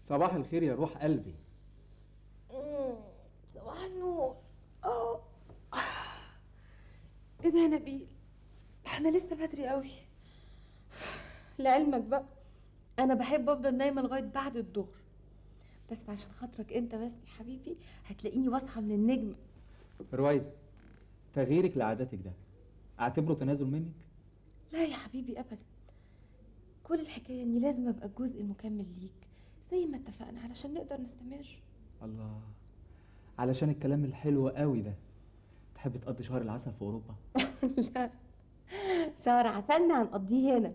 صباح الخير يا روح قلبي صباح النور اه ايه ده يا نبيل احنا لسه بدري قوي لعلمك بقى انا بحب افضل نايمه لغايه بعد الظهر بس عشان خاطرك انت بس يا حبيبي هتلاقيني واصحى من النجم رويدة تغييرك لعاداتك ده اعتبره تنازل منك لا يا حبيبي ابدا كل الحكايه اني لازم ابقى الجزء المكمل ليك زي ما اتفقنا علشان نقدر نستمر الله علشان الكلام الحلو قوي ده تحب تقضي شهر العسل في اوروبا لا شهر عسلنا هنقضيه هنا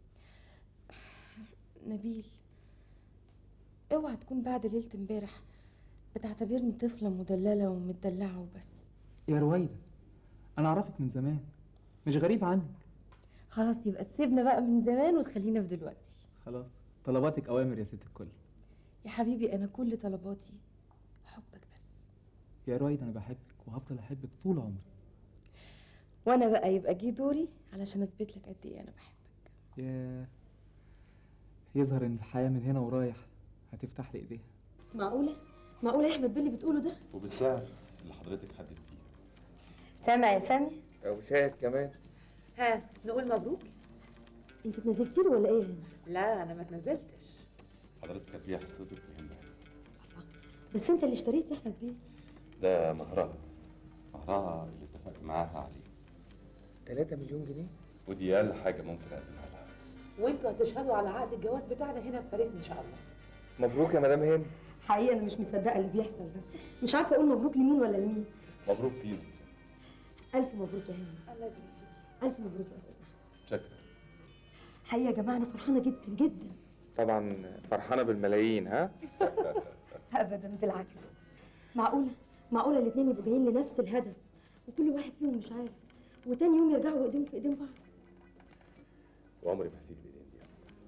نبيل اوعى تكون بعد ليلة امبارح بتعتبرني طفلة مدللة ومدلعة وبس يا رويدة انا اعرفك من زمان مش غريب عنك خلاص يبقى تسيبنا بقى من زمان وتخلينا في دلوقتي خلاص طلباتك اوامر يا ست الكل يا حبيبي انا كل طلباتي حبك بس يا رويدة انا بحبك وهفضل احبك طول عمري وانا بقى يبقى جه دوري علشان اثبت لك قد ايه انا بحبك يا يظهر ان الحياة من هنا ورايح هتفتح لي ايديها معقولة؟ معقولة يا احمد باللي بتقوله ده؟ وبالسعر اللي حضرتك حددت فيه سامع يا سامي او شاهد كمان ها نقول مبروك انت اتنزلتي له ولا ايه لا انا ما اتنزلتش حضرتك هتبيع حصتك مهمة بس انت اللي اشتريت يا احمد بيه ده مهرها مهرها اللي اتفقت معاها عليه 3 مليون جنيه ودي اقل حاجة ممكن اقدمها لها وانتوا هتشهدوا على عقد الجواز بتاعنا هنا في باريس ان شاء الله مبروك يا مدام هند حقيقه انا مش مصدقه اللي بيحصل ده مش عارفه اقول مبروك لمين ولا لمين مبروك لينا الف مبروك يا هند الله يبارك الف مبروك يا استاذ احمد شكرا حقيقه يا جماعه انا فرحانه جدا جدا طبعا فرحانه بالملايين ها ابدا بالعكس معقوله معقوله الاثنين يبقوا جايين لنفس الهدف وكل واحد فيهم مش عارف وتاني يوم يرجعوا ايديهم في ايدين بعض وعمري ما هسيب الايدين دي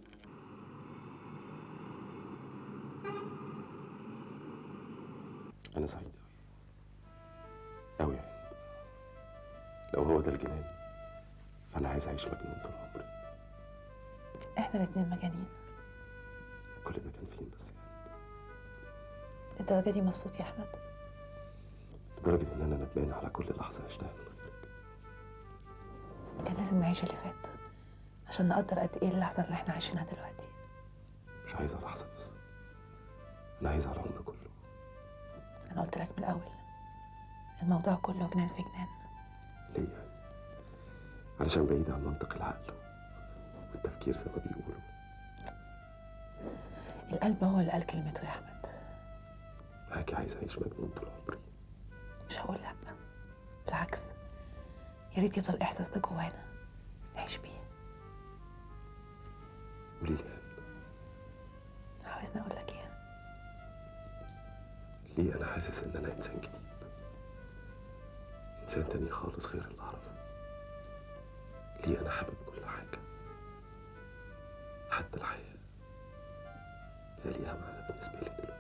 انا سعيد قوي قوي يا هند لو هو ده الجنان فانا عايز اعيش مجنون طول عمري احنا الاتنين مجانين كل ده كان فين بس يا هند الدرجه دي مبسوط يا احمد لدرجه ان انا ندمان على كل لحظه عشتها من غيرك كان لازم نعيش اللي فات عشان نقدر قد ايه اللحظه اللي احنا عايشينها دلوقتي مش عايزه لحظه بس انا عايز على العمر كله انا قلت لك من الاول الموضوع كله جنان في جنان ليه يعني؟ علشان بعيد عن منطق العقل والتفكير زي ما بيقولوا القلب هو اللي قال كلمته يا احمد معاكي عايز اعيش مجنون طول عمري مش هقول لا بالعكس يا ريت يفضل الاحساس ده جوانا نعيش بيه قولي لي يا هند، عاوزني اقول لك ايه ليه انا حاسس ان انا انسان جديد انسان تاني خالص غير اللي اعرفه ليه انا حابب كل حاجه حتى الحياه لا ليها معنى بالنسبه لي دلوقتي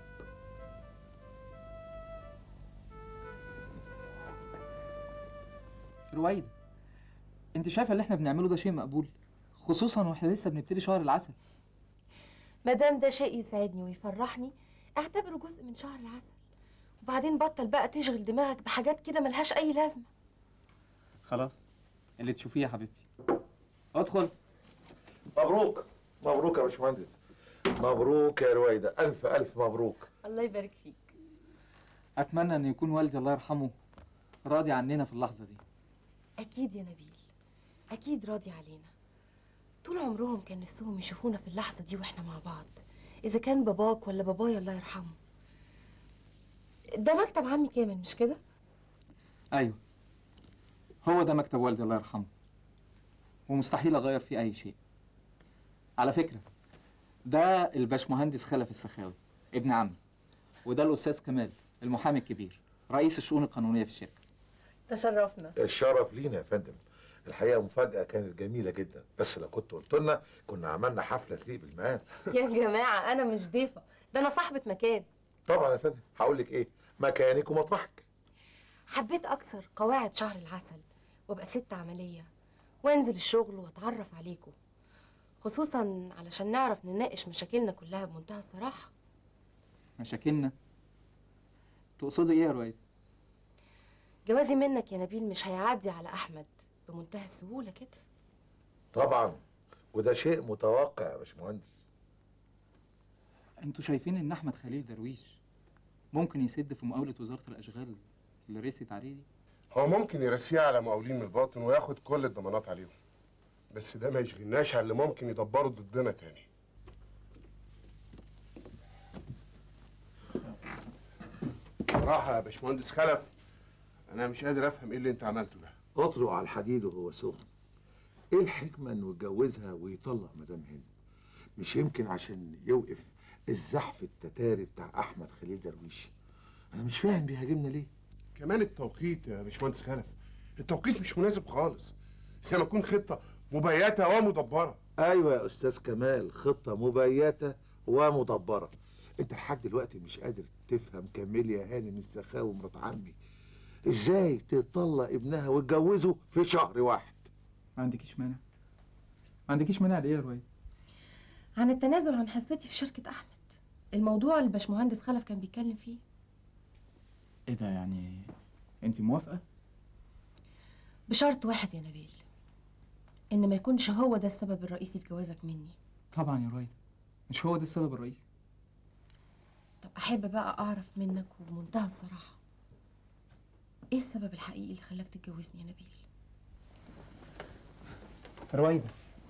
رويدة انت شايفة اللي احنا بنعمله ده شيء مقبول خصوصا واحنا لسه بنبتدي شهر العسل ما دام ده شيء يسعدني ويفرحني اعتبره جزء من شهر العسل وبعدين بطل بقى تشغل دماغك بحاجات كده ملهاش اي لازمه خلاص اللي تشوفيه يا حبيبتي ادخل مبروك مبروك يا باشمهندس مبروك يا رويدة ألف ألف مبروك الله يبارك فيك اتمنى ان يكون والدي الله يرحمه راضي عننا في اللحظة دي اكيد يا نبيل اكيد راضي علينا طول عمرهم كان نفسهم يشوفونا في اللحظه دي واحنا مع بعض اذا كان باباك ولا بابايا الله يرحمه ده مكتب عمي كامل مش كده ايوه هو ده مكتب والدي الله يرحمه ومستحيل اغير فيه اي شيء على فكرة ده الباشمهندس خلف السخاوي ابن عمي وده الاستاذ كمال المحامي الكبير رئيس الشؤون القانونية في الشركة تشرفنا الشرف لينا يا فندم الحقيقة مفاجأة كانت جميلة جدا بس لو كنت قلت لنا كنا عملنا حفلة تليق بالمقام يا جماعه انا مش ضيفه ده انا صاحبه مكان طبعا يا فندم هقول لك إيه مكانك ومطرحك حبيت اكسر قواعد شهر العسل وابقى ست عمليه وانزل الشغل واتعرف عليكم خصوصا علشان نعرف نناقش مشاكلنا كلها بمنتهى الصراحه مشاكلنا تقصدي ايه يا رويد جوازي منك يا نبيل مش هيعدي على احمد بمنتهى السهوله كده طبعا وده شيء متوقع يا باشمهندس انتوا شايفين ان احمد خليل درويش ممكن يسد في مقاولة وزارة الاشغال اللي رست عليه دي هو ممكن يرسيه على مقاولين من الباطن وياخد كل الضمانات عليهم بس ده ما يشغلناش على اللي ممكن يدبروا ضدنا تاني بصراحة يا باشمهندس خلف أنا مش قادر أفهم إيه اللي أنت عملته ده اطرق على الحديد وهو سخن ايه الحكمة انه يتجوزها ويطلق مدام هند مش يمكن عشان يوقف الزحف التتاري بتاع احمد خليل درويش انا مش فاهم بيهاجمنا ليه كمان التوقيت يا باشمهندس خلف التوقيت مش مناسب خالص زي ما تكون خطة مبيتة ومدبرة ايوه يا استاذ كمال خطة مبيتة ومدبرة انت لحد دلوقتي مش قادر تفهم كاميليا هانم السخاوي مرات عمي ازاي تطلق ابنها وتجوزه في شهر واحد ما عندكيش مانع ما عندكيش مانع ليه يا رويد عن التنازل عن حصتي في شركه احمد الموضوع اللي الباشمهندس خلف كان بيتكلم فيه ايه ده يعني انت موافقة بشرط واحد يا نبيل ان ما يكونش هو ده السبب الرئيسي في جوازك مني طبعا يا رويد مش هو ده السبب الرئيسي طب احب بقى اعرف منك وبمنتهى الصراحه ايه السبب الحقيقي اللي خلاك تتجوزني يا نبيل رويدة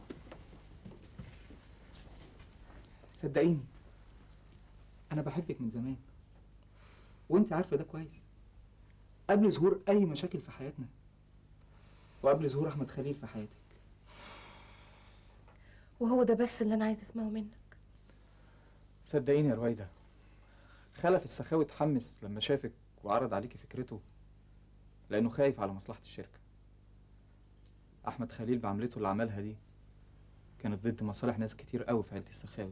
صدقيني انا بحبك من زمان وانت عارفه ده كويس قبل ظهور اي مشاكل في حياتنا وقبل ظهور احمد خليل في حياتك وهو ده بس اللي انا عايز اسمعه منك صدقيني يا رويدة خلف السخاوي اتحمس لما شافك وعرض عليكي فكرته لانه خايف على مصلحة الشركة احمد خليل بعملته اللي عملها دي كانت ضد مصالح ناس كتير قوي في عيلة السخاوي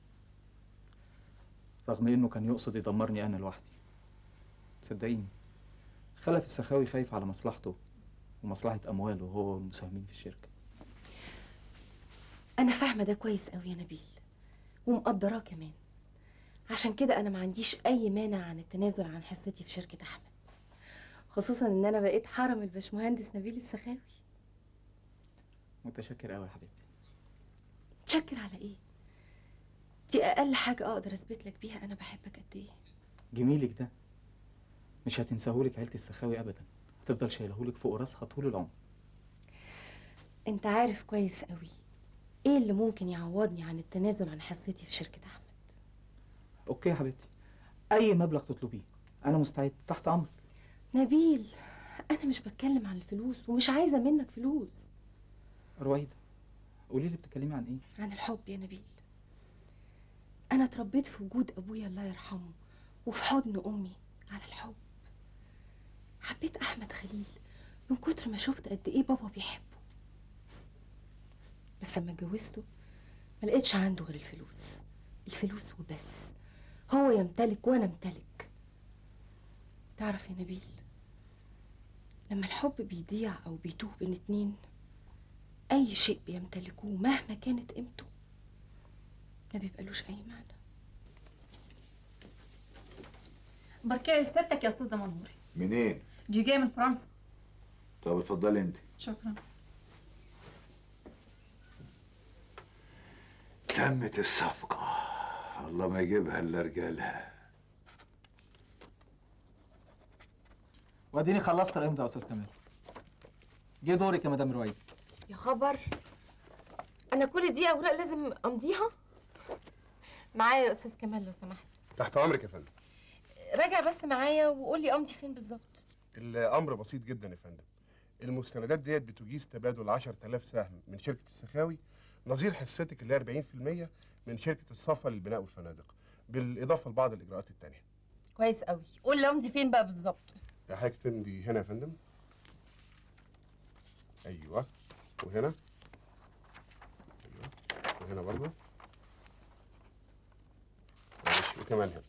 رغم انه كان يقصد يدمرني انا لوحدي صدقيني خلف السخاوي خايف على مصلحته ومصلحة امواله هو والمساهمين في الشركة انا فاهمه ده كويس قوي يا نبيل ومقدراه كمان عشان كده انا ما عنديش اي مانع عن التنازل عن حصتي في شركه احمد خصوصا ان انا بقيت حرم الباشمهندس نبيل السخاوي متشكر قوي يا حبيبتي تشكر على ايه دي اقل حاجه اقدر اثبت لك بيها انا بحبك قد ايه جميلك ده مش هتنساهولك عيلة السخاوي ابدا هتفضل شايلهولك فوق راسها طول العمر انت عارف كويس قوي ايه اللي ممكن يعوضني عن التنازل عن حصتي في شركه احمد اوكي يا حبيبتي اي مبلغ تطلبيه انا مستعد تحت امرك نبيل انا مش بتكلم عن الفلوس ومش عايزه منك فلوس رويدة قولي لي بتتكلمي عن ايه عن الحب يا نبيل انا اتربيت في وجود ابويا الله يرحمه وفي حضن امي على الحب حبيت احمد خليل من كتر ما شفت قد ايه بابا بيحبه بس لما اتجوزته ما لقيتش عنده غير الفلوس الفلوس وبس هو يمتلك وانا امتلك تعرف يا نبيل لما الحب بيضيع او بيتوه بين اتنين اي شيء بيمتلكوه مهما كانت قيمته ما بيبقالوش اي معنى بركة ستك يا استاذة منوري منين؟ دي جاية من فرنسا طب اتفضلي انت شكرا تمت الصفقة الله ما يجيبها الا رجالها واديني خلصت الامضاء يا استاذ كمال جه دورك يا مدام رويدة يا خبر انا كل دي اوراق لازم امضيها معايا يا استاذ كمال لو سمحت تحت أمرك يا فندم راجع بس معايا وقول لي امضي فين بالظبط الأمر بسيط جدا يا فندم المستندات ديت بتجيز تبادل 10000 سهم من شركة السخاوي نظير حصتك اللي هي 40% من شركة الصفا للبناء والفنادق بالإضافة لبعض الإجراءات التانية كويس قوي قول لي امضي فين بقى بالظبط يا حضرتك تمضي هنا يا فندم أيوه وهنا أيوه وهنا برضه معلش وكمان هنا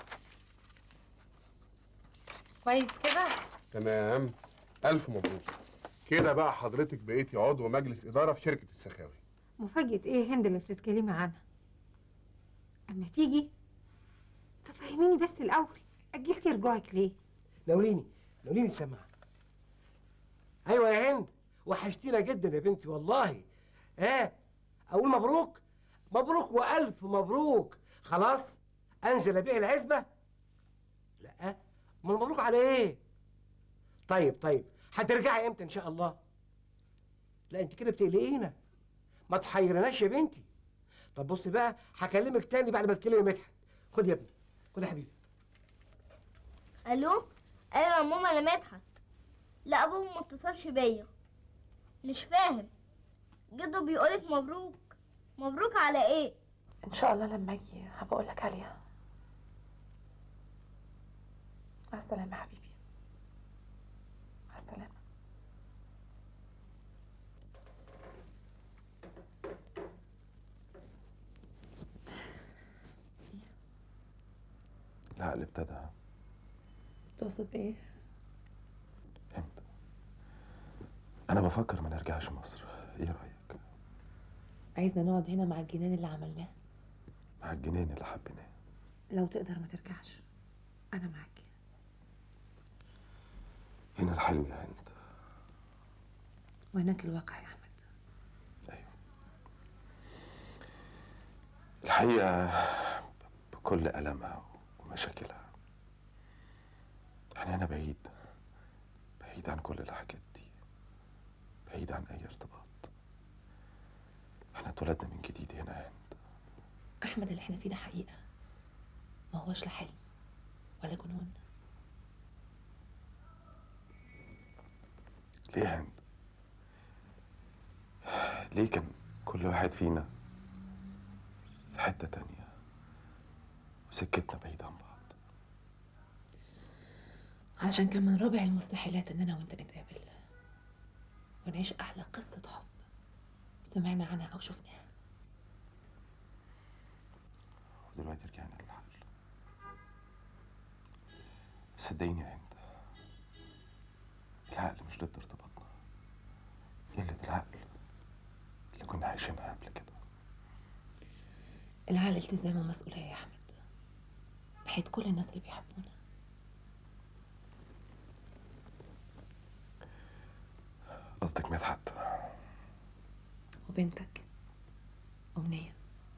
كويس كده تمام ألف مبروك كده بقى حضرتك بقيتي عضو مجلس إدارة في شركة السخاوي مفاجأة ايه هند اللي بتتكلمي عنها اما تيجي طب فهميني بس الاول اجلتي رجوعك ليه ناوليني ناوليني السماعه ايوه يا هند وحشتينا جدا يا بنتي والله ها اقول مبروك مبروك والف مبروك خلاص انزل ابيع العزبه لا امال مبروك على ايه طيب طيب هترجعي امتى ان شاء الله لا انت كده بتقلقينا ما تحيرناش يا بنتي طب بصي بقى هكلمك تاني بعد ما تكلمي مدحت خد يا ابني خد يا حبيبي الو ايوه يا ماما انا مدحت لا ابوه ما اتصلش بيا مش فاهم جده بيقولك مبروك مبروك على ايه ان شاء الله لما اجي هبقى اقول لك عليها مع السلامه يا حبيبي مع السلامه العقل ابتدى تقصد ايه انا بفكر ما نرجعش مصر ايه رايك عايزنا نقعد هنا مع الجنان اللي عملناه مع الجنين اللي حبيناه لو تقدر ما ترجعش انا معاك هنا الحلم يا هند وهناك الواقع يا احمد الحقيقه بكل المها ومشاكلها يعني انا بعيد بعيد عن كل الحاجات دي بعيد عن اي ارتباط احنا اتولدنا من جديد هنا يا هند احمد اللي احنا فيه ده حقيقه ما هوش لا حلم ولا جنون ليه يا هند ليه كان كل واحد فينا في حتة تانية وسكتنا بعيد عن بعض علشان كان من رابع المستحيلات ان انا وانت نتقابل ونعيش احلى قصه حب سمعنا عنها او شفناها ودلوقتي رجعنا للحل صدقيني يا هند العقل مش ضد ارتباطنا قلة العقل اللي كنا عايشينها قبل كده العقل التزام ومسؤوليه يا احمد ناحيه كل الناس اللي بيحبونا قصدك مدحت وبنتك أمنية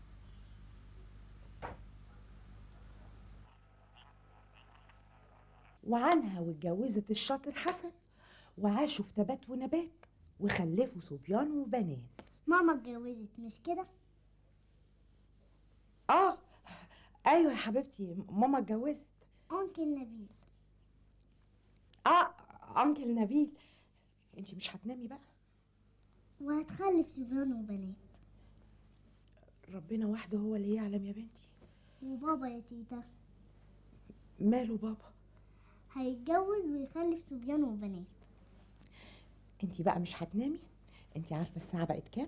وعنها واتجوزت الشاطر حسن وعاشوا في تبات ونبات وخلفوا صبيان وبنات ماما اتجوزت مش كده اه ايوه يا حبيبتي ماما اتجوزت انكل نبيل اه انكل نبيل انت مش هتنامي بقى وهتخلف صبيان وبنات ربنا وحده هو اللي يعلم يا بنتي وبابا يا تيتا ماله بابا هيتجوز ويخلف صبيان وبنات انت بقى مش هتنامي انت عارفه الساعه بقت كام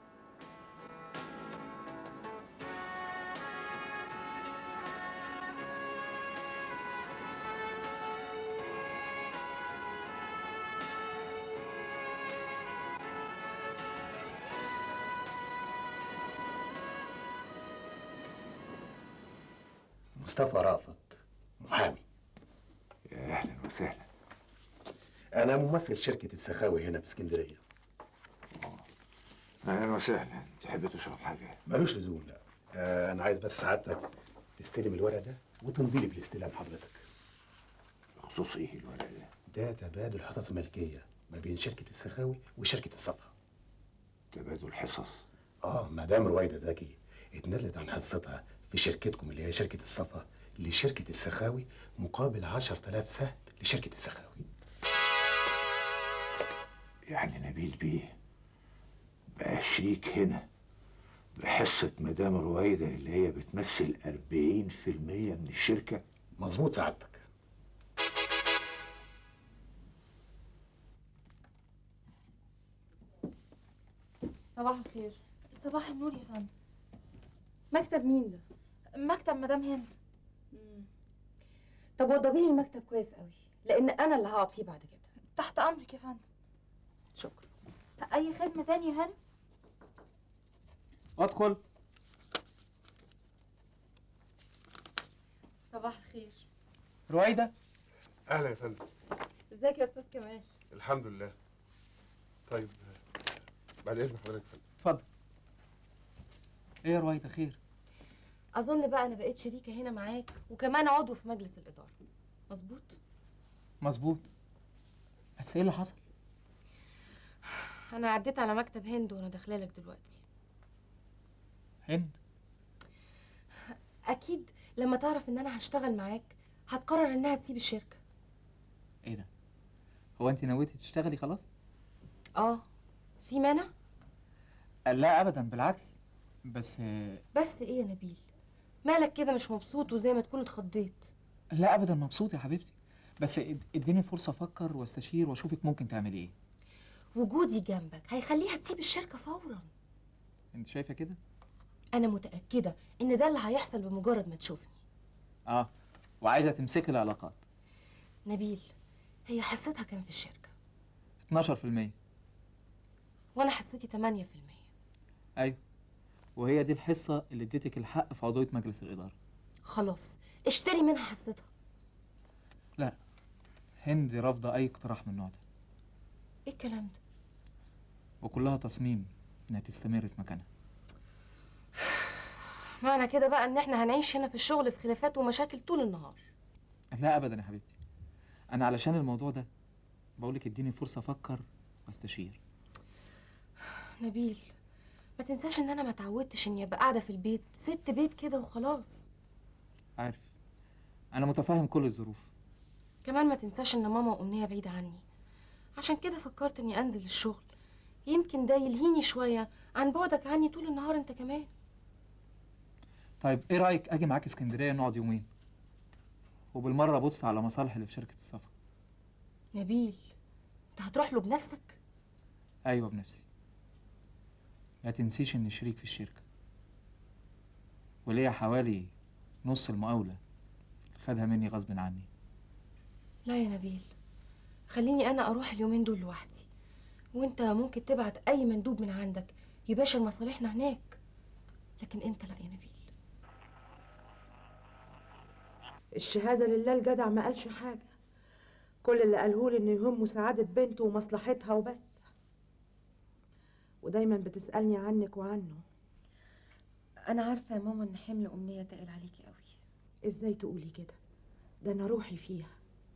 مصطفى رافض محامي يا اهلا وسهلا انا ممثل شركه السخاوي هنا في اسكندريه اهلا وسهلا تحب تشرب حاجه ملوش لزوم لا آه انا عايز بس سعادتك تستلم الورق ده وتمضي لي بالاستلام حضرتك بخصوص ايه الورق ده ده تبادل حصص ملكيه ما بين شركه السخاوي وشركه الصفا تبادل حصص اه مدام رويده زكي اتنازلت عن حصتها في شركتكم اللي هي شركه الصفا لشركه السخاوي مقابل 10000 سهم لشركه السخاوي يعني نبيل بيه بقى شريك هنا بحصة مدام رويدة اللي هي بتمثل 40% من الشركة مظبوط سعادتك صباح الخير صباح النور يا فندم مكتب مين ده؟ مكتب مدام هند طب وضبي لي المكتب كويس قوي لان انا اللي هقعد فيه بعد كده تحت امرك يا فندم شكرا اي خدمه تانية يا هانم ادخل صباح الخير رويده اهلا يا فندم ازيك يا استاذ كمال الحمد لله طيب آه، بعد اذن حضرتك يا فندم اتفضل ايه يا رويده خير اظن بقى انا بقيت شريكه هنا معاك وكمان عضو في مجلس الاداره مظبوط مظبوط بس ايه اللي حصل انا عديت على مكتب هند وانا داخله لك دلوقتي هند اكيد لما تعرف ان انا هشتغل معاك هتقرر انها تسيب الشركه ايه ده هو انت نويتي تشتغلي خلاص اه في مانع لا ابدا بالعكس بس آه، بس ايه يا نبيل مالك كده مش مبسوط وزي ما تكون اتخضيت لا ابدا مبسوط يا حبيبتي بس اد- اديني فرصه افكر واستشير واشوفك ممكن تعملي ايه وجودي جنبك هيخليها تسيب الشركه فورا انت شايفه كده انا متاكده ان ده اللي هيحصل بمجرد ما تشوفني اه وعايزه تمسكي العلاقات نبيل هي حصتها كام في الشركه 12% وانا حصتي 8% ايوه وهي دي الحصه اللي اديتك الحق في عضويه مجلس الاداره خلاص اشتري منها حصتها لا هند رافضه اي اقتراح من النوع ده ايه الكلام ده وكلها تصميم انها تستمر في مكانها معنى كده بقى ان احنا هنعيش هنا في الشغل في خلافات ومشاكل طول النهار لا ابدا يا حبيبتي انا علشان الموضوع ده بقولك اديني فرصه افكر واستشير نبيل ما تنساش ان انا ما اتعودتش اني ابقى قاعده في البيت ست بيت كده وخلاص عارف انا متفاهم كل الظروف كمان ما تنساش ان ماما وامنيه بعيده عني عشان كده فكرت اني انزل الشغل يمكن ده يلهيني شويه عن بعدك عني طول النهار انت كمان طيب ايه رايك اجي معاك اسكندريه نقعد يومين وبالمره ابص على مصالح اللي في شركه السفر نبيل انت هتروح له بنفسك ايوه بنفسي ما تنسيش اني شريك في الشركه وليا حوالي نص المقاوله خدها مني غصب عني لا يا نبيل خليني انا اروح اليومين دول لوحدي وانت ممكن تبعت اي مندوب من عندك يباشر مصالحنا هناك لكن انت لا يا نبيل الشهادة لله الجدع ما قالش حاجة كل اللي قالهولي انه يهمه سعادة بنته ومصلحتها وبس ودايما بتسألني عنك وعنه انا عارفه يا ماما ان حمل امنيه تقل عليكي قوي ازاي تقولي كده ده انا روحي فيها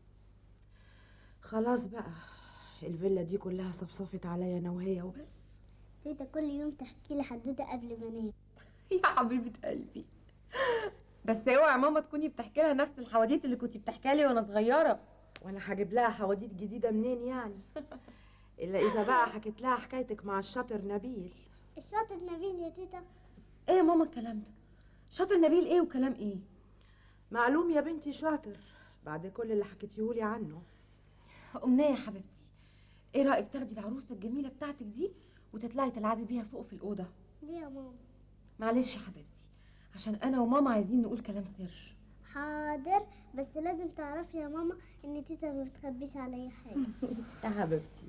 خلاص بقى الفيلا دي كلها صفصفت عليا انا وهي وبس تيتا كل يوم تحكي لي حدوته قبل ما انام يا حبيبه قلبي بس اوعي ماما تكوني بتحكي لها نفس الحواديت اللي كنتي بتحكيها لي وانا صغيره وانا هجيب لها حواديت جديده منين يعني الا اذا بقى حكيت لها حكايتك مع الشاطر نبيل الشاطر نبيل يا تيتا ايه يا ماما الكلام ده شاطر نبيل ايه وكلام ايه معلوم يا بنتي شاطر بعد كل اللي حكيتيهولي عنه امنيه يا حبيبتي ايه رايك تاخدي العروسه الجميله بتاعتك دي وتطلعي تلعبي بيها فوق في الاوضه ليه يا ماما معلش يا حبيبتي عشان انا وماما عايزين نقول كلام سر حاضر بس لازم تعرفي يا ماما ان تيتا ما بتخبيش عليا حاجه يا حبيبتي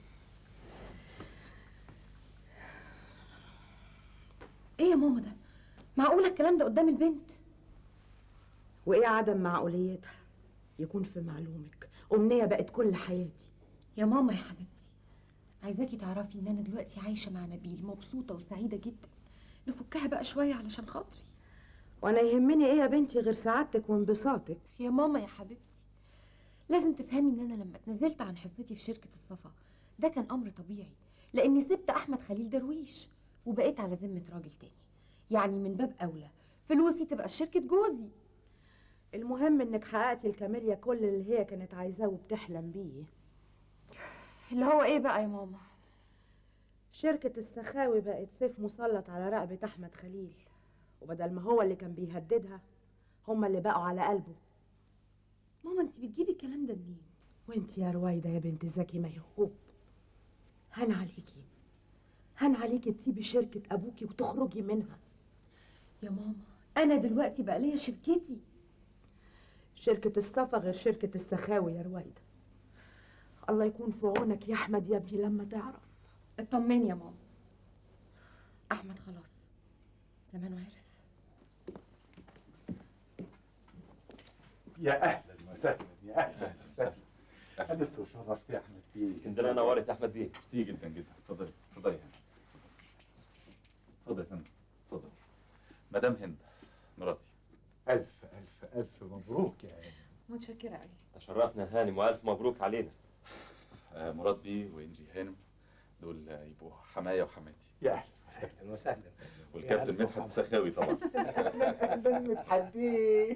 ايه يا ماما ده معقوله الكلام ده قدام البنت وايه عدم معقوليتها يكون في معلومك امنيه بقت كل حياتي يا ماما يا حبيبتي عايزاكي تعرفي ان انا دلوقتي عايشه مع نبيل مبسوطه وسعيده جدا نفكها بقى شويه علشان خاطري وانا يهمني ايه يا بنتي غير سعادتك وانبساطك يا ماما يا حبيبتي لازم تفهمي ان انا لما اتنزلت عن حصتي في شركه الصفا ده كان امر طبيعي لاني سبت احمد خليل درويش وبقيت على ذمه راجل تاني يعني من باب اولى فلوسي تبقى في شركه جوزي المهم انك حققتي الكاميليا كل اللي هي كانت عايزاه وبتحلم بيه اللي هو ايه بقى يا ماما شركة السخاوي بقت سيف مسلط على رقبة أحمد خليل وبدل ما هو اللي كان بيهددها هما اللي بقوا على قلبه ماما انت بتجيبي الكلام ده منين وانت يا رويدة يا بنت زكي ميهوب هان عليكي هان عليكي تسيبي شركة أبوكي وتخرجي منها يا ماما انا دلوقتي بقى ليا شركتي شركة الصفا غير شركة السخاوي يا رويدة الله يكون في عونك يا أحمد يا ابني لما تعرف اطمني يا ماما احمد خلاص زمانه عرف يا اهلا وسهلا يا اهلا وسهلا انا لسه شرفت يا احمد بيه اسكندريه نورت يا احمد بيه ميرسي جدا جدا اتفضلي اتفضلي هنا اتفضل يا فندم اتفضل مدام هند مراتي الف الف الف مبروك يا هاني متشكرة قوي تشرفنا يا هانم والف مبروك علينا آه مراد بيه وانجي هانم دول آه، يبقوا حماية وحماتي يا اهلا وسهلا وسهلا والكابتن مدحت السخاوي طبعا مدحت بيه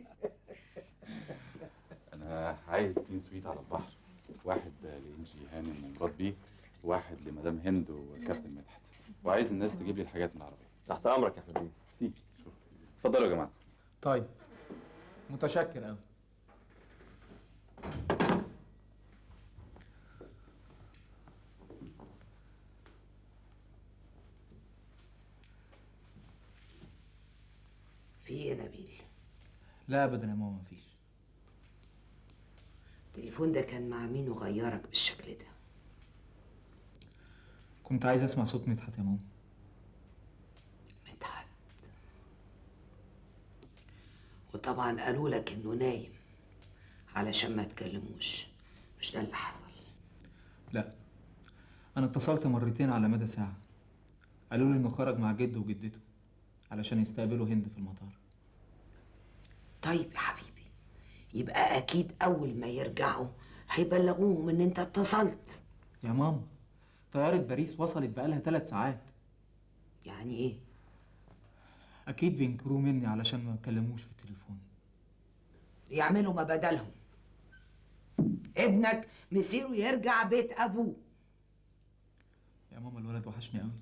انا عايز اتنين سويت على البحر واحد آه، لانجي هانم ومراد بيه وواحد لمدام هند وكابتن مدحت وعايز الناس تجيب لي الحاجات من العربية تحت امرك يا احمد بيه سي اتفضلوا يا جماعة طيب متشكر قوي في ايه يا نبيل لا ابدا يا ماما مفيش التليفون ده كان مع مين وغيرك بالشكل ده كنت عايز اسمع صوت مدحت يا ماما مدحت وطبعا قالوا لك انه نايم علشان ما تكلموش مش ده اللي حصل لا انا اتصلت مرتين على مدى ساعة قالوا لي انه خرج مع جده وجدته علشان يستقبلوا هند في المطار طيب يا حبيبي يبقى اكيد اول ما يرجعوا هيبلغوهم ان انت اتصلت يا ماما طيارة باريس وصلت بقالها ثلاث ساعات يعني ايه اكيد بينكروا مني علشان ما اتكلموش في التليفون يعملوا ما بدلهم ابنك مصيره يرجع بيت ابوه يا ماما الولد وحشني قوي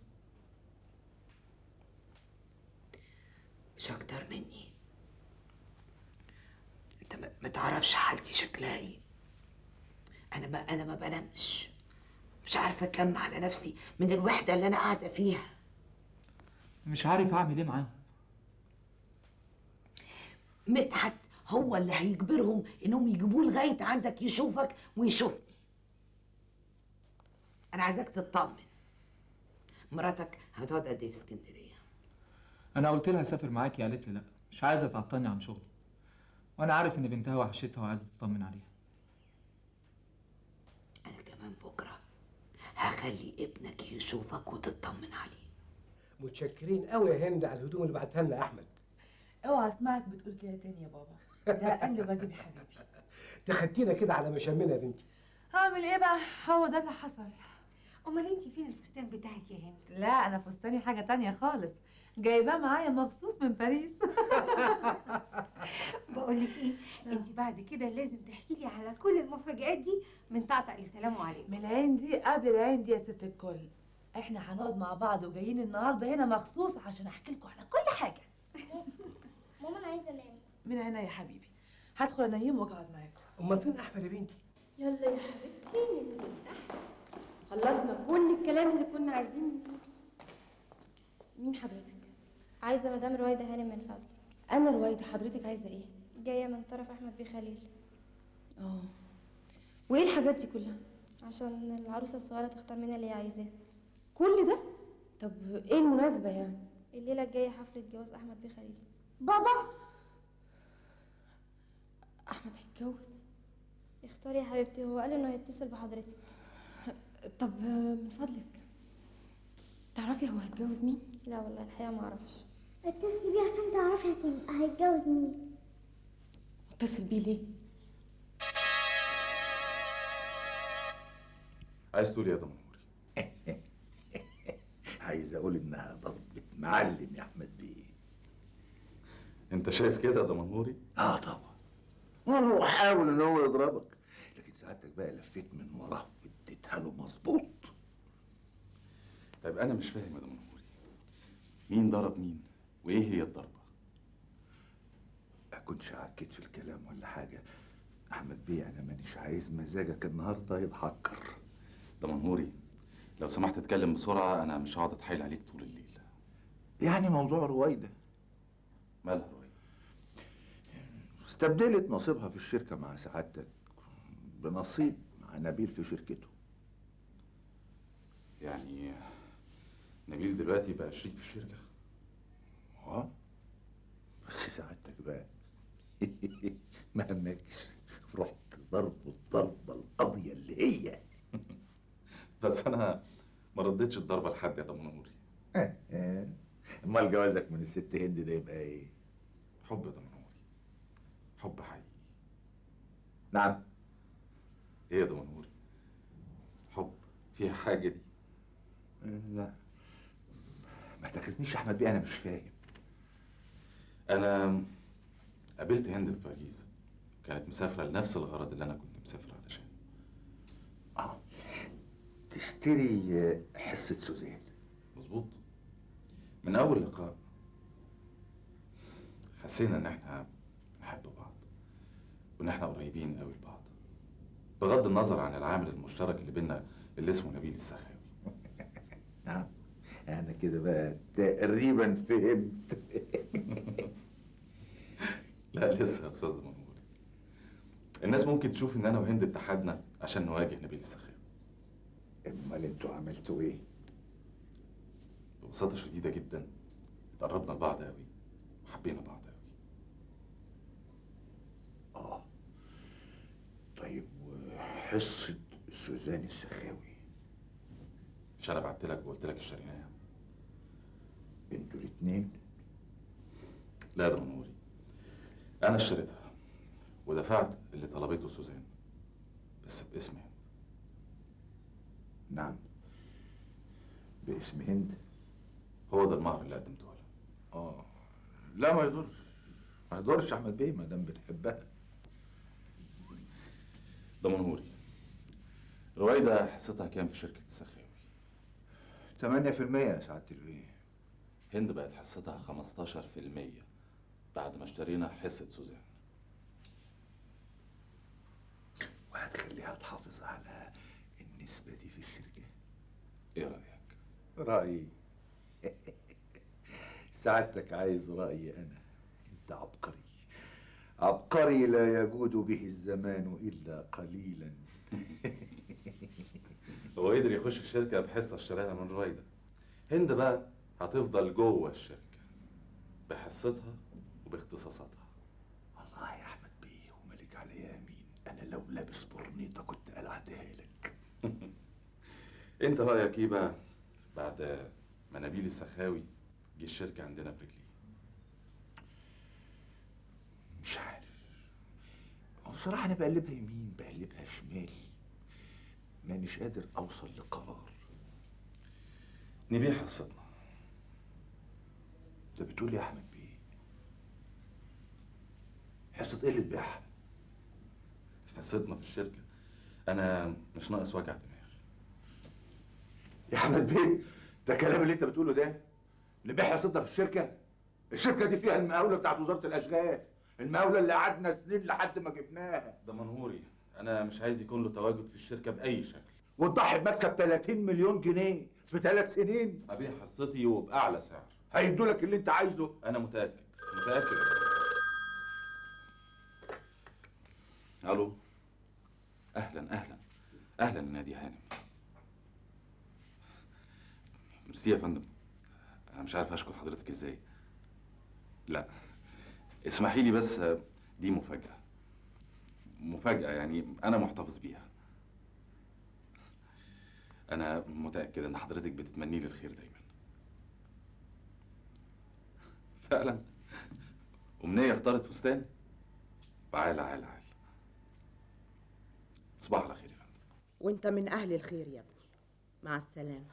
مش اكتر مني انت ما- ما تعرفش حالتي شكلها ايه انا ما انا ما بنامش مش عارفه اتلم على نفسي من الوحده اللي انا قاعده فيها مش عارف اعمل ايه معاهم مدحت هو اللي هيجبرهم انهم يجيبوه لغايه عندك يشوفك ويشوفني انا عايزاك تطمن مراتك هتقعد قد ايه في اسكندريه انا قلت لها اسافر معاكي قالت لي لا مش عايزه تعطلني عن شغلي وانا عارف ان بنتها وحشتها وعايزه تطمن عليها انا كمان بكره هخلي ابنك يشوفك وتطمن عليه متشكرين قوي يا هند على الهدوم اللي بعتها لنا احمد اوعى اسمعك بتقول كده تاني يا بابا ده اقل واجب يا حبيبي تخدتينا كده على مشامنا يا بنتي هعمل ايه بقى هو ده اللي حصل امال انت فين الفستان بتاعك يا هند لا انا فستاني حاجه تانية خالص جايباه معايا مخصوص من باريس بقول لك ايه انت بعد كده لازم تحكي لي على كل المفاجآت دي من طقطق لسلام عليكم من العين دي قبل العين دي يا ست الكل احنا هنقعد مع بعض وجايين النهارده هنا مخصوص عشان احكي لكم على كل حاجه ماما انا عايزه انام من هنا يا حبيبي هدخل انيم واقعد معاكم امال فين احمد يا بنتي يلا يا حبيبتي ننزل تحت خلصنا كل الكلام اللي كنا عايزين مين حضرتك؟ عايزه مدام رويده هانم من فضلك انا رويده حضرتك عايزه ايه؟ جايه من طرف احمد بيه خليل اه وايه الحاجات دي كلها؟ عشان العروسه الصغيره تختار مين اللي هي عايزاه كل ده؟ طب ايه المناسبه يعني؟ الليله الجايه حفله جواز احمد بيه خليل بابا احمد هيتجوز اختاري يا حبيبتي هو قال انه هيتصل بحضرتك طب آه، من فضلك تعرفي هو هيتجوز مين؟ لا والله الحقيقه ما اعرفش اتصلي بيه عشان تعرفي هتم- هيتجوز مين اتصل بيه ليه؟ عايز تقول ايه يا دمنهوري عايز اقول انها ضربة معلم يا احمد بيه انت شايف كده يا دمنهوري اه طبعا هو حاول ان هو يضربك لكن ساعتك بقى لفيت من وراه واديتها له مظبوط طيب انا مش فاهم يا دمنهوري مين ضرب مين وايه هي الضربه ما كنتش عكيت في الكلام ولا حاجه احمد بيه انا مانيش عايز مزاجك النهارده يتحكر دمنهوري لو سمحت اتكلم بسرعه انا مش هقعد اتحايل عليك طول الليل يعني موضوع رويده مالها رويده استبدلت نصيبها في الشركه مع سعادتك بنصيب مع نبيل في شركته يعني نبيل دلوقتي بقى شريك في الشركه اه بس سعادتك بقى ما همكش رحت ضرب الضربه القاضيه اللي هي بس انا ما ردتش الضربه لحد يا دمنهوري آه، آه. امال جوازك من الست هند ده يبقى ايه؟ حب يا دمنهوري حب حقيقي نعم ايه يا دمنهوري حب فيها حاجه دي لا ما تاخذنيش يا احمد بيه انا مش فاهم انا قابلت هند في باريس كانت مسافره لنفس الغرض اللي انا كنت مسافر علشانه اه تشتري آه، حصه سوزان مظبوط من اول لقاء حسينا ان احنا نحب بعض وان احنا قريبين قوي لبعض بغض النظر عن العامل المشترك اللي بينا اللي اسمه نبيل السخاوي نعم انا كده بقى تقريبا فهمت لا لسه يا استاذ منوري الناس ممكن تشوف ان انا وهند اتحدنا عشان نواجه نبيل السخاوي امال انتوا عملتوا ايه ببساطه شديده جدا اتقربنا لبعض قوي وحبينا بعض قوي اه طيب وحصه سوزان السخاوي مش انا بعت لك وقلت لك اشتريناها انتوا الاتنين لا ده منوري انا اشتريتها ودفعت اللي طلبته سوزان بس باسم هند نعم باسم هند هو ده المهر اللي قدمته لها اه لا ما يضرش ما يضرش يا احمد بيه ما دام بتحبها ده منوري رويدة حصتها كام في شركة السخاوي؟ 8% يا سعادة البيه هند بقت حصتها 15% بعد ما اشترينا حصة سوزان وهتخليها تحافظ على النسبة دي في الشركة ايه رأيك؟ رأيي سعادتك عايز رأيي أنا أنت عبقري عبقري لا يجود به الزمان إلا قليلا هو قدر يخش الشركة بحصة اشتراها من رويدة هند بقى هتفضل جوه الشركة بحصتها وباختصاصاتها والله يا أحمد بيه وملك عليا يمين أنا لو لابس برنيطة كنت قلعتها لك انت رأيك ايه بقى بعد ما نبيل السخاوي جه الشركة عندنا برجليه مش عارف هو بصراحة أنا بقلبها يمين بقلبها شمال مانيش قادر أوصل لقرار نبيع حصتنا أنت بتقول يا أحمد بيه حصة إيه اللي تبيعها؟ حصتنا في الشركة أنا مش ناقص وجع دماغ يا أحمد بيه ده الكلام اللي أنت بتقوله ده نبيع حصتنا في الشركة الشركة دي فيها المقاولة بتاعت وزارة الأشغال المقاولة اللي قعدنا سنين لحد ما جبناها ده منهوري أنا مش عايز يكون له تواجد في الشركة بأي شكل وتضحي بمكسب 30 مليون جنيه في ثلاث سنين أبيع حصتي وبأعلى سعر هيدوا لك اللي أنت عايزه أنا متأكد متأكد ألو أهلا أهلا أهلا نادي هانم ميرسي يا فندم أنا مش عارف أشكر حضرتك إزاي لا اسمحي لي بس دي مفاجأة مفاجأة يعني أنا محتفظ بيها أنا متأكد إن حضرتك بتتمني لي الخير دايما فعلا أمنية اختارت فستان عال عال عال تصبح على خير يا فندم وانت من اهل الخير يا ابني مع السلامه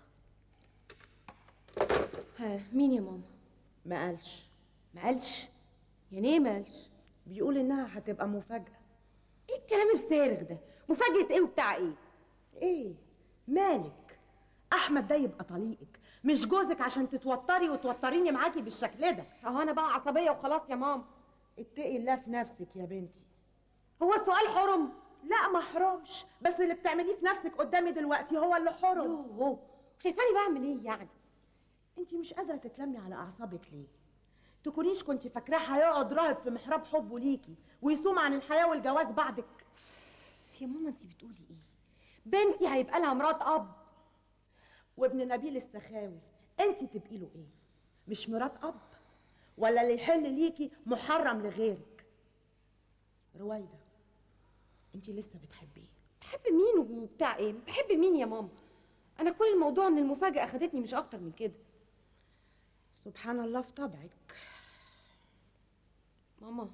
ها مين يا ماما ما قالش ما قالش يعني ايه ما قالش بيقول انها هتبقى مفاجاه ايه الكلام الفارغ ده مفاجاه ايه وبتاع ايه ايه مالك احمد ده يبقى طليقك مش جوزك عشان تتوتري وتوتريني معاكي بالشكل ده اهو انا بقى عصبيه وخلاص يا ماما اتقي الله في نفسك يا بنتي هو السؤال حرم لا ما حرمش بس اللي بتعمليه في نفسك قدامي دلوقتي هو اللي حرم يوه شايفاني بعمل ايه يعني انت مش قادره تتلمي على اعصابك ليه تكونيش كنت فاكراه هيقعد راهب في محراب حبه ليكي ويصوم عن الحياه والجواز بعدك يا ماما انت بتقولي ايه بنتي هيبقى لها مرات اب وابن نبيل السخاوي انت تبقي له ايه مش مرات اب ولا اللي يحل ليكي محرم لغيرك رويده انت لسه بتحبيه بحب مين وبتاع ايه بحب مين يا ماما انا كل الموضوع ان المفاجاه اخدتني مش اكتر من كده سبحان الله في طبعك ماما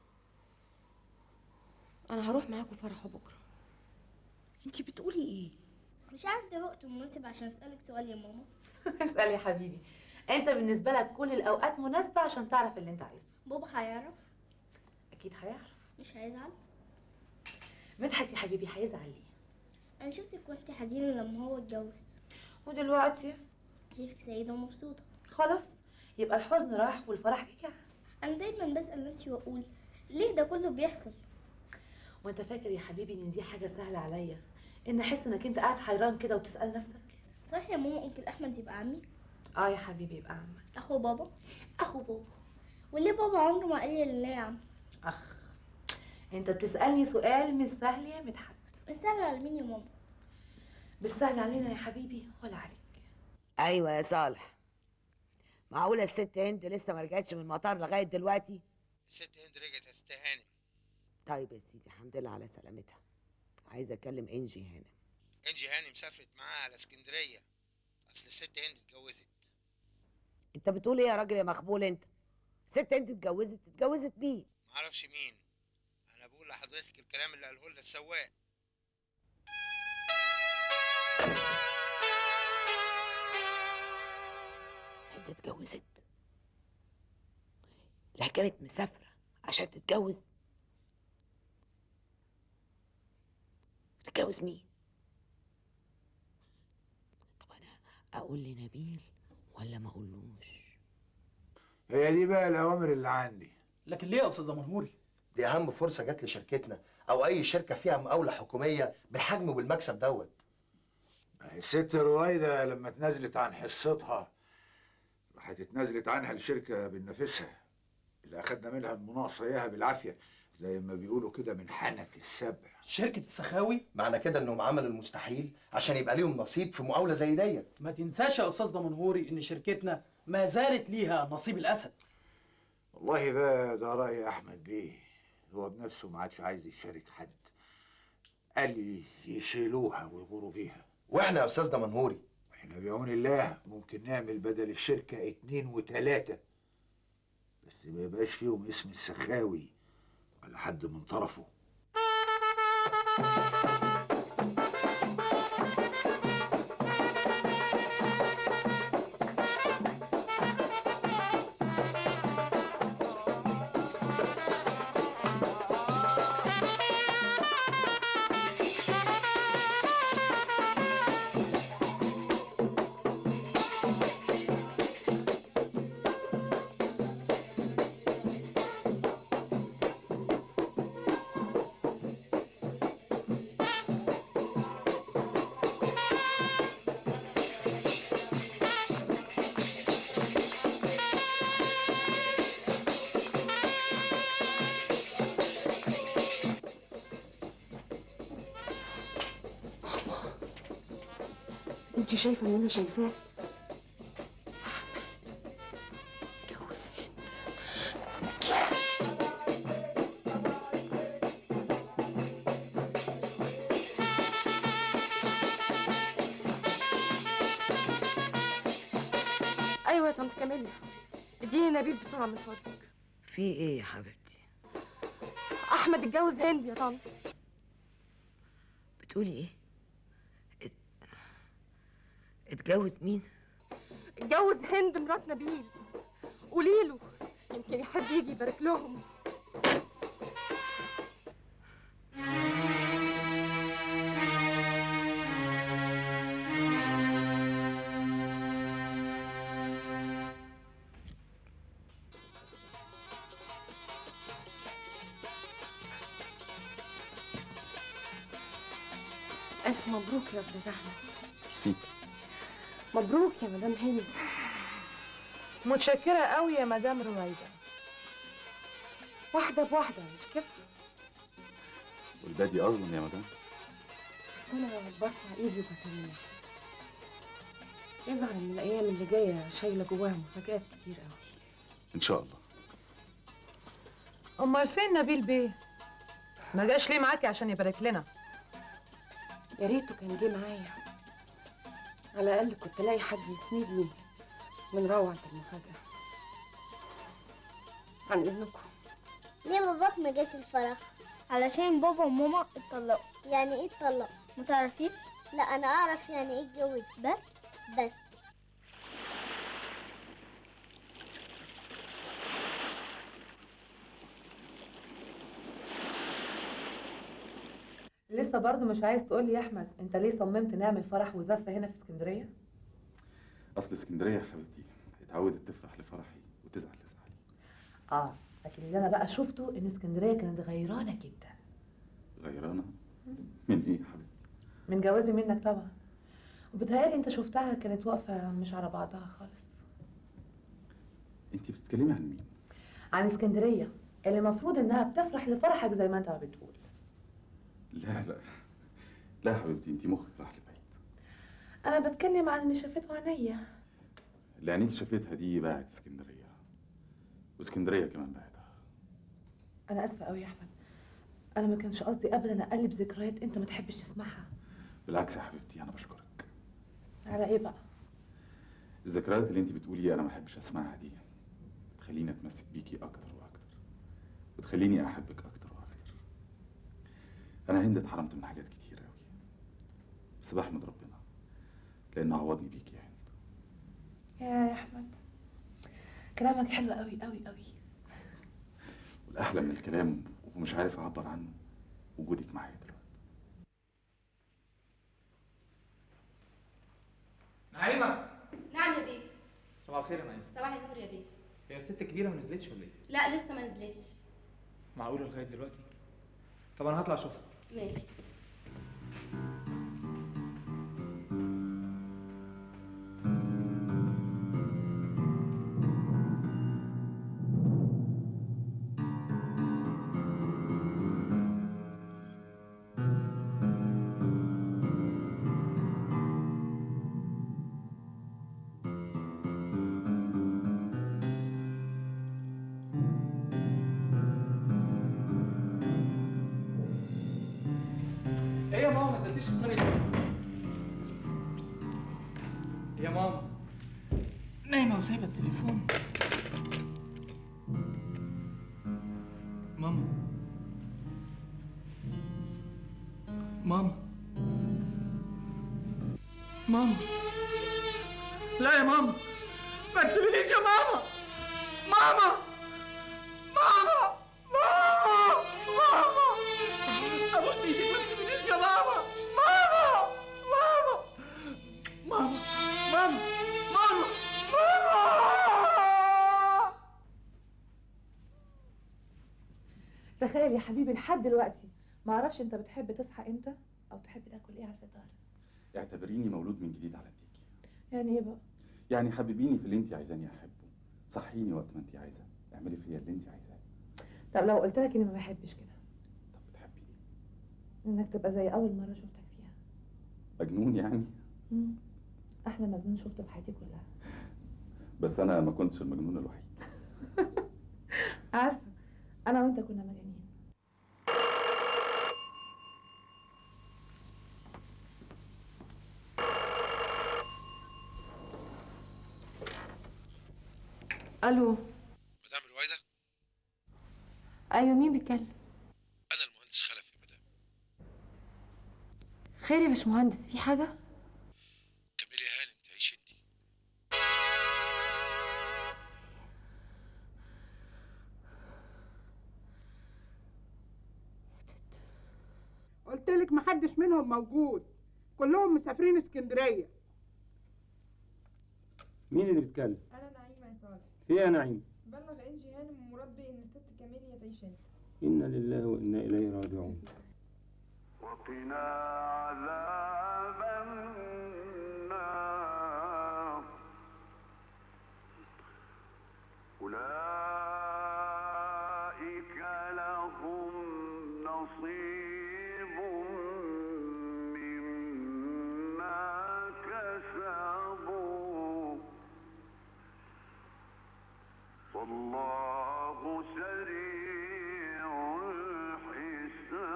انا هروح معاكم فرحه بكره انت بتقولي ايه مش عارف ده وقت مناسب عشان اسالك سؤال يا ماما اسال يا حبيبي انت بالنسبه لك كل الاوقات مناسبه عشان تعرف اللي انت عايزه بابا هيعرف اكيد هيعرف مش هيزعل مدحت يا حبيبي هيزعل ليه انا شفتك كنت حزينه لما هو اتجوز ودلوقتي شايفك سعيده ومبسوطه خلاص يبقى الحزن راح والفرح جه انا دايما بسال نفسي واقول ليه ده كله بيحصل وانت فاكر يا حبيبي ان دي حاجه سهله عليا ان احس انك انت قاعد حيران كده وتسال نفسك صحيح يا ماما انكل احمد يبقى عمي اه يا حبيبي يبقى عمك اخو بابا اخو بابا وليه بابا عمره ما قال لي لله يا عم اخ انت بتسالني سؤال مش سهل يا مدحت مش سهل على مين يا ماما مش سهل علينا يا حبيبي ولا عليك ايوه يا صالح معقوله الست هند لسه ما رجعتش من المطار لغايه دلوقتي الست هند رجعت يا ست هانم طيب يا سيدي الحمد لله على سلامتها عايزه اكلم انجي هنا انجي هانم سافرت معاها على اسكندريه اصل الست هند اتجوزت انت بتقول ايه يا راجل يا مخبول انت ست هند اتجوزت اتجوزت مين معرفش مين انا بقول لحضرتك الكلام اللي قاله لنا السواق هند اتجوزت لا كانت مسافره عشان تتجوز تتجوز مين طب انا اقول لنبيل ولا ما اقولوش هي دي بقى الاوامر اللي عندي لكن ليه يا استاذ دمنهوري دي اهم فرصه جت لشركتنا او اي شركه فيها مقاوله حكوميه بالحجم وبالمكسب دوت الست رويدة لما اتنازلت عن حصتها راحت اتنازلت عنها الشركة بنفسها اللي أخدنا منها المناقصة إياها بالعافية زي ما بيقولوا كده من حنك السبع شركه السخاوي معنى كده انهم عملوا المستحيل عشان يبقى ليهم نصيب في مقاوله زي ديت ما تنساش يا استاذ دمنهوري ان شركتنا ما زالت ليها نصيب الاسد والله بقى ده رأي أحمد بيه هو بنفسه ما عادش عايز يشارك حد قال لي يشيلوها ويغوروا بيها واحنا يا استاذ دمنهوري احنا بعون الله ممكن نعمل بدل الشركة اتنين وتلاتة بس ما يبقاش فيهم اسم السخاوي ولا حد من طرفه انت شايفه اللي انا شايفاه ايوه يا طنط كاميليا اديني نبيل بسرعه من فضلك في ايه يا حبيبتي احمد اتجوز هند يا طنط بتقولي ايه ات- اتجوز مين اتجوز هند مرات نبيل قولي له يمكن يحب يجي يبارك لهم الف مبروك يا استاذ احمد ميرسي مبروك يا مدام هند متشكره قوي يا مدام رويده واحده بواحده مش كده والبادي اظلم يا مدام انا برفع ايدي وبسلمك يظهر ان الايام اللي جايه شايله جواها مفاجآت كتير قوي ان شاء الله امال فين نبيل بيه ما جاش ليه معاكي عشان يبارك لنا يا ريته كان جه معايا على الاقل كنت الاقي حد يسندني من روعه المفاجاه عن اذنكم ليه باباك ما جاش الفرح علشان بابا وماما اتطلقوا يعني ايه اتطلقوا متعرفين لا انا اعرف يعني ايه اتجوز بس بس لسه برضه مش عايز تقول لي يا احمد انت ليه صممت نعمل فرح وزفه هنا في اسكندريه اصل اسكندريه يا حبيبتي اتعودت تفرح لفرحي وتزعل لزعلي اه لكن اللي انا بقى شفته ان اسكندريه كانت غيرانه جدا غيرانه من ايه يا حبيبتي من جوازي منك طبعا وبتهيألي انت شفتها كانت واقفه مش على بعضها خالص انت بتتكلمي عن مين عن اسكندريه اللي المفروض انها بتفرح لفرحك زي ما انت ما بتقول لا لا لا يا حبيبتي انت مخك راح لبعيد انا بتكلم عن اللي شافته عينيا اللي عينيك شافتها دي باعت اسكندريه واسكندريه كمان باعتها انا اسفه قوي يا احمد انا ما كانش قصدي ابدا اقلب ذكريات انت ما تحبش تسمعها بالعكس يا حبيبتي انا بشكرك على ايه بقى الذكريات اللي انت بتقولي انا ما احبش اسمعها دي تخليني اتمسك بيكي اكتر واكتر وتخليني احبك اكتر واكتر انا هند اتحرمت من حاجات كتير قوي بس بحمد ربنا لانه عوضني بيكي يا هند يا يا احمد كلامك حلو قوي قوي قوي والاحلى من الكلام ومش عارف اعبر عنه وجودك معايا دلوقتي نعيمة نعم يا بيه صباح الخير يا نعيمة صباح النور يا بيه هي الست كبيرة ما نزلتش ولا ايه؟ لا لسه ما نزلتش معقولة لغاية دلوقتي؟ طب أنا هطلع أشوفها ماشي ايه يا ماما ما نزلتيش تفطري ليه؟ يا ماما نايمة وسايبة التليفون ماما ماما ماما لا يا ماما ما تسيبنيش يا ماما ماما ماما ماما ماما ابوس ايدك ما تسيبنيش يا ماما ماما ماما ماما ماما ماما ماما تخيل يا حبيبي لحد دلوقتي ما اعرفش انت بتحب تصحى امتى او تحب تاكل ايه على الفطار اعتبريني مولود من جديد على ايديكي يعني ايه بقى يعني حببيني في اللي انت عايزاني احبه صحيني وقت ما انت عايزه اعملي فيا اللي انت عايزاه طب لو قلت لك اني ما بحبش كده طب بتحبي انك تبقى زي اول مره شفتك فيها مجنون يعني مم. احلى مجنون شفته في حياتي كلها بس انا ما كنتش المجنون الوحيد عارفه انا وانت كنا مجانين الو مدام رويدة ايوه مين بيتكلم أنا المهندس خلفي مدام خير يا باشمهندس في حاجه كملي يا هانم تعيشي انت قلت لك محدش منهم موجود كلهم مسافرين اسكندريه مين اللي بيتكلم؟ انا نعيمه يا صالح في ايه يا نعيم؟ بلغ انجي هانم ومراد بيه ان الست كاميليا تعيش انت إنا لله وإنا إليه راجعون وقنا عذاب النار أولئك لهم نصيب مما كسبوا والله سريع الحساب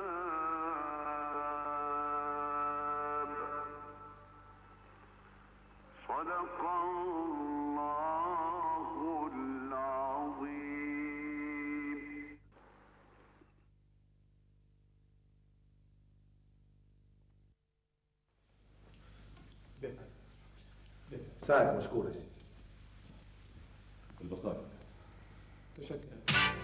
صدق الله العظيم ساعة مشكور يا سيدي البقاء تشكر